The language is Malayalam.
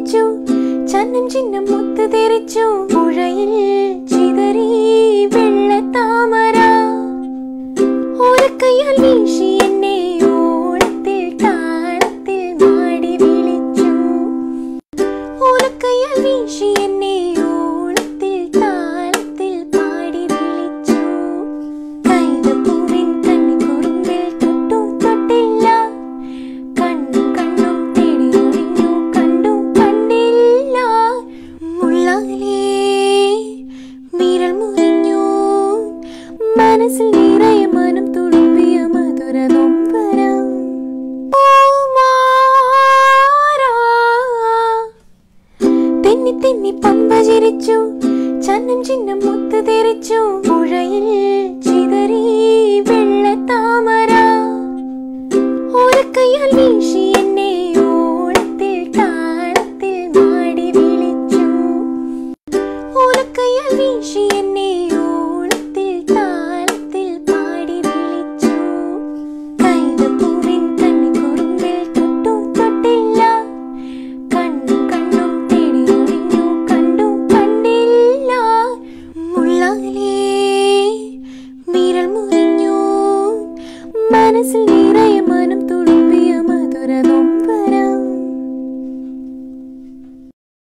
ചിരിച്ചു ചന്നം ചിഹ്നം മുത്ത് തെറിച്ചു പുഴയിൽ ചിതറി വെള്ളത്താമര ഓരക്കയ്യാൽ വീശി എന്നെ ഓളത്തിൽ താളത്തിൽ മാടി വിളിച്ചു ഓലക്കയ്യാൽ വീശി എന്നെ ഓളത്തിൽ താളത്തിൽ പാടി വിളിച്ചു കൈതപ്പൂവിൻ കണ്ണിക്കുറുമ്പിൽ തൊട്ടും തൊട്ടില്ല കണ്ണും കണ്ണും തേടി ഒളിഞ്ഞു കണ്ടു കണ്ടില്ല മുള്ളാലേ വിരൽ മുറിഞ്ഞു മനസ്സിൽ നിറയെ മനം തുളുമ്പിയ മധുര നൊമ്പരം ഓമാരാ തെന്നി തെന്നി പമ്പ ചിരിച്ചു ചന്നം ചിഹ്നം മുത്ത് തെറിച്ചു പുഴയിൽ ചിതറി വെള്ളത്താമര ഓരക്കയ്യാൽ വീശി എന്നെ ഓളത്തിൽ താളത്തിൽ മാടി വിളിച്ചു ഓലക്കയ്യാൽ വീശി എന്നെ ഓളത്തിൽ താളത്തിൽ പാടി വിളിച്ചു കൈതപ്പൂവിൻ കണ്ണിക്കുറുമ്പിൽ തൊട്ടും തൊട്ടില്ല കണ്ണും കണ്ണും തേടി ഒളിഞ്ഞു കണ്ടു കണ്ടില്ല മുള്ളാലേ വിരൽ മുറിഞ്ഞു മനസ്സിൽ നിറയെ